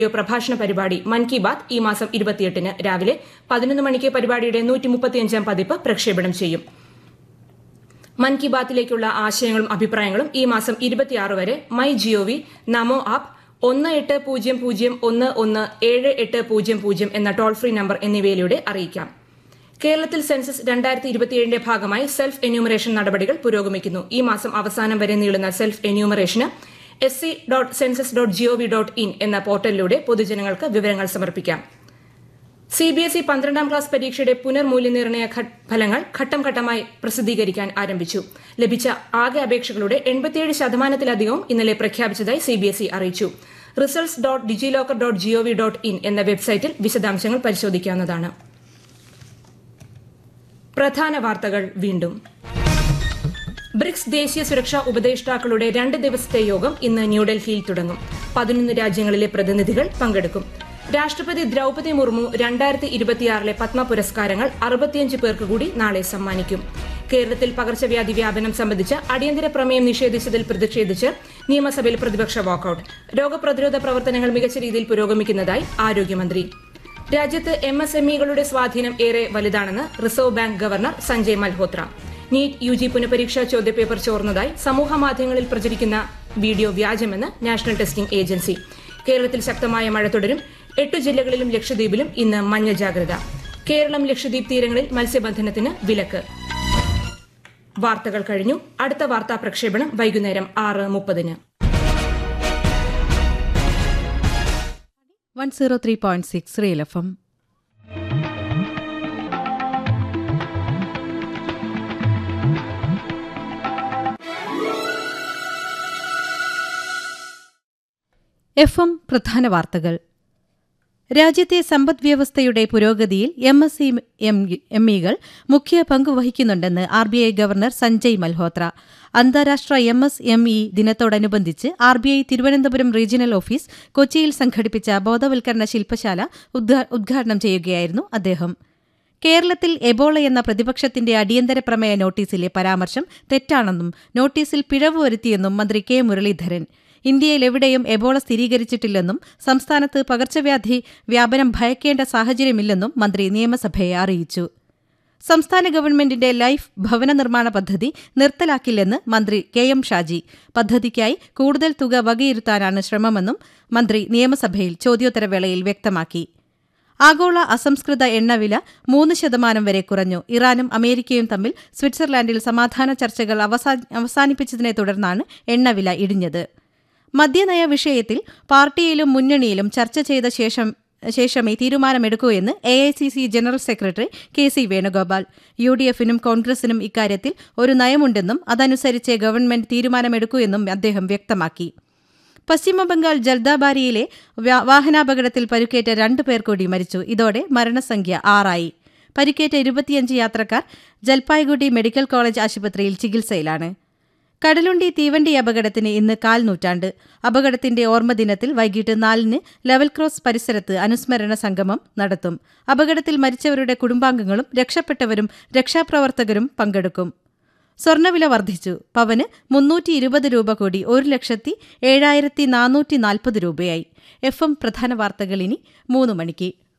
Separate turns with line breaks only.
radio പ്രഭാഷണ പരിപാടി മൻ കി ബാത് ഈ മാസം ഇരുപത്തിയെട്ടിന് രാവിലെ പതിനൊന്ന് മണിക്ക് പരിപാടിയുടെ നൂറ്റി മുപ്പത്തിയഞ്ചാം പതിപ്പ് പ്രക്ഷേപണം ചെയ്യും മൻ കി ബാത്തിലേക്കുള്ള ആശയങ്ങളും അഭിപ്രായങ്ങളും ഈ മാസം ഇരുപത്തിയാറ് വരെ മൈ ജിഒവി നമോ ആപ്പ് ഒന്ന് എട്ട് പൂജ്യം പൂജ്യം ഒന്ന് ഒന്ന് ഏഴ് എട്ട് പൂജ്യം പൂജ്യം എന്ന ടോൾ ഫ്രീ നമ്പർ എന്നിവയിലൂടെ അറിയിക്കാം കേരളത്തിൽ സെൻസസ് രണ്ടായിരത്തി ഇരുപത്തിയേഴിന്റെ ഭാഗമായി സെൽഫ് എന്യൂമറേഷൻ നടപടികൾ പുരോഗമിക്കുന്നു ഈ മാസം അവസാനം വരെ നീളുന്ന സെൽഫ് എന്യൂമറേഷന് S C dot census dot GOV dot in എന്ന പോർട്ടലിലൂടെ പൊതുജനങ്ങൾക്ക് വിവരങ്ങൾ സമർപ്പിക്കാം സി ബി എസ് ഇ പന്ത്രണ്ടാം ക്ലാസ് പരീക്ഷയുടെ പുനർമൂല്യനിർണ്ണയ ഫലങ്ങൾ ഘട്ടം ഘട്ടമായി പ്രസിദ്ധീകരിക്കാൻ ആരംഭിച്ചു ലഭിച്ച ആകെ അപേക്ഷകളുടെ എൺപത്തിയേഴ് ശതമാനത്തിലധികവും ഇന്നലെ പ്രഖ്യാപിച്ചതായി സി ബി എസ് ഇ അറിയിച്ചു results dot DigiLocker dot GOV dot in എന്ന വെബ്സൈറ്റിൽ വിശദാംശങ്ങൾ പരിശോധിക്കാവുന്നതാണ് പ്രധാന വാർത്തകൾ വീണ്ടും ബ്രിക്സ് ദേശീയ സുരക്ഷാ ഉപദേഷ്ടാക്കളുടെ രണ്ട് ദിവസത്തെ യോഗം ഇന്ന് ന്യൂഡൽഹിയിൽ തുടങ്ങും പതിനൊന്ന് രാജ്യങ്ങളിലെ പ്രതിനിധികൾ പങ്കെടുക്കും രാഷ്ട്രപതി ദ്രൌപതി മുർമു രണ്ടായിരത്തി ഇരുപത്തിയാറിലെ പത്മ പുരസ്കാരങ്ങൾ അറുപത്തിയഞ്ച് പേർക്ക് കൂടി നാളെ സമ്മാനിക്കും കേരളത്തിൽ പകർച്ചവ്യാധി വ്യാപനം സംബന്ധിച്ച് അടിയന്തര പ്രമേയം നിഷേധിച്ചതിൽ പ്രതിഷേധിച്ച് നിയമസഭയിൽ പ്രതിപക്ഷ വാക്കൌട്ട് രോഗപ്രതിരോധ പ്രവർത്തനങ്ങൾ മികച്ച രീതിയിൽ പുരോഗമിക്കുന്നതായി ആരോഗ്യമന്ത്രി രാജ്യത്ത് എം എസ് എം ഇകളുടെ സ്വാധീനം ഏറെ വലുതാണെന്ന് reserve bank governor Sanjay Malhotra NEET U G പുനഃപരീക്ഷാ ചോദ്യപേപ്പർ ചോർന്നതായി സമൂഹമാധ്യമങ്ങളിൽ പ്രചരിക്കുന്ന വീഡിയോ വ്യാജമെന്ന് നാഷണൽ ടെസ്റ്റിംഗ് ഏജൻസി കേരളത്തിൽ ശക്തമായ മഴ തുടരും എട്ട് ജില്ലകളിലും ലക്ഷദ്വീപിലും ഇന്ന് മഞ്ഞ ജാഗ്രത കേരളം ലക്ഷദ്വീപ് തീരങ്ങളിൽ മത്സ്യബന്ധനത്തിന് വിലക്ക് വാർത്തകൾ കഴിഞ്ഞു അടുത്ത വാർത്താ പ്രക്ഷേപണം വൈകുന്നേരം ആറ് മുപ്പതിന്
one zero three point six real F M F M പ്രധാന വാർത്തകൾ രാജ്യത്തെ സമ്പദ് വ്യവസ്ഥയുടെ പുരോഗതിയിൽ എം എസ് സി എം ഇകൾ മുഖ്യ പങ്ക് വഹിക്കുന്നുണ്ടെന്ന് R B I governor Sanjay Malhotra അന്താരാഷ്ട്ര എം എസ് എം ഇ ദിനത്തോടനുബന്ധിച്ച് R B I Thiruvananthapuram regional office കൊച്ചിയിൽ സംഘടിപ്പിച്ച ബോധവൽക്കരണ ശില്പശാല ഉദ്ഘാടനം ചെയ്യുകയായിരുന്നു അദ്ദേഹം കേരളത്തിൽ എബോള എന്ന പ്രതിപക്ഷത്തിന്റെ അടിയന്തര പ്രമേയ നോട്ടീസിലെ പരാമർശം തെറ്റാണെന്നും നോട്ടീസിൽ പിഴവ് വരുത്തിയെന്നും മന്ത്രി കെ മുരളീധരൻ ഇന്ത്യയിൽ എവിടെയും എബോള സ്ഥിരീകരിച്ചിട്ടില്ലെന്നും സംസ്ഥാനത്ത് പകർച്ചവ്യാധി വ്യാപനം ഭയക്കേണ്ട സാഹചര്യമില്ലെന്നും മന്ത്രി നിയമസഭയെ അറിയിച്ചു സംസ്ഥാന ഗവൺമെന്റിന്റെ ലൈഫ് ഭവന നിർമ്മാണ പദ്ധതി നിർത്തലാക്കില്ലെന്ന് മന്ത്രി കെ എം ഷാജി പദ്ധതിക്കായി കൂടുതൽ തുക വകയിരുത്താനാണ് ശ്രമമെന്നും മന്ത്രി നിയമസഭയിൽ ചോദ്യോത്തരവേളയിൽ വ്യക്തമാക്കി ആഗോള അസംസ്കൃത എണ്ണവില മൂന്ന് ശതമാനം വരെ കുറഞ്ഞു ഇറാനും അമേരിക്കയും തമ്മിൽ സ്വിറ്റ്സർലാൻഡിൽ സമാധാന ചർച്ചകൾ അവസാനിപ്പിച്ചതിനെ തുടർന്നാണ് എണ്ണവില ഇടിഞ്ഞത് മദ്യനയ വിഷയത്തിൽ പാർട്ടിയിലും മുന്നണിയിലും ചർച്ച ചെയ്ത ശേഷം ശേഷമേ തീരുമാനമെടുക്കൂ എന്ന് A I C C general secretary K C Venugopal U D എഫിനും കോൺഗ്രസിനും ഇക്കാര്യത്തിൽ ഒരു നയമുണ്ടെന്നും അതനുസരിച്ച് ഗവൺമെന്റ് തീരുമാനമെടുക്കൂ എന്നും അദ്ദേഹം വ്യക്തമാക്കി പശ്ചിമബംഗാൾ ജൽദാബാരിയിലെ വാഹനാപകടത്തിൽ പരുക്കേറ്റ രണ്ടു പേർ കൂടി മരിച്ചു ഇതോടെ മരണസംഖ്യ ആറായി പരിക്കേറ്റ ഇരുപത്തിയഞ്ച് യാത്രക്കാർ ജൽപായ്ഗുഡി മെഡിക്കൽ കോളേജ് ആശുപത്രിയിൽ ചികിത്സയിലാണ് കടലുണ്ടി തീവണ്ടി അപകടത്തിന് ഇന്ന് കാൽ നൂറ്റാണ്ട് അപകടത്തിന്റെ ഓർമ്മദിനത്തിൽ വൈകിട്ട് നാലിന് ലെവൽ ക്രോസ് പരിസരത്ത് അനുസ്മരണ സംഗമം നടത്തും അപകടത്തിൽ മരിച്ചവരുടെ കുടുംബാംഗങ്ങളും രക്ഷപ്പെട്ടവരും രക്ഷാപ്രവർത്തകരും പങ്കെടുക്കും സ്വർണ്ണവില വർദ്ധിച്ചു പവന് മുന്നൂറ്റി ഇരുപത് രൂപ കൂടി ഒരു ലക്ഷത്തി ഏഴായിരത്തി നാനൂറ്റി നാൽപ്പത് രൂപയായി എഫ് എം പ്രധാന വാർത്തകൾ ഇനി മൂന്ന് മണിക്ക്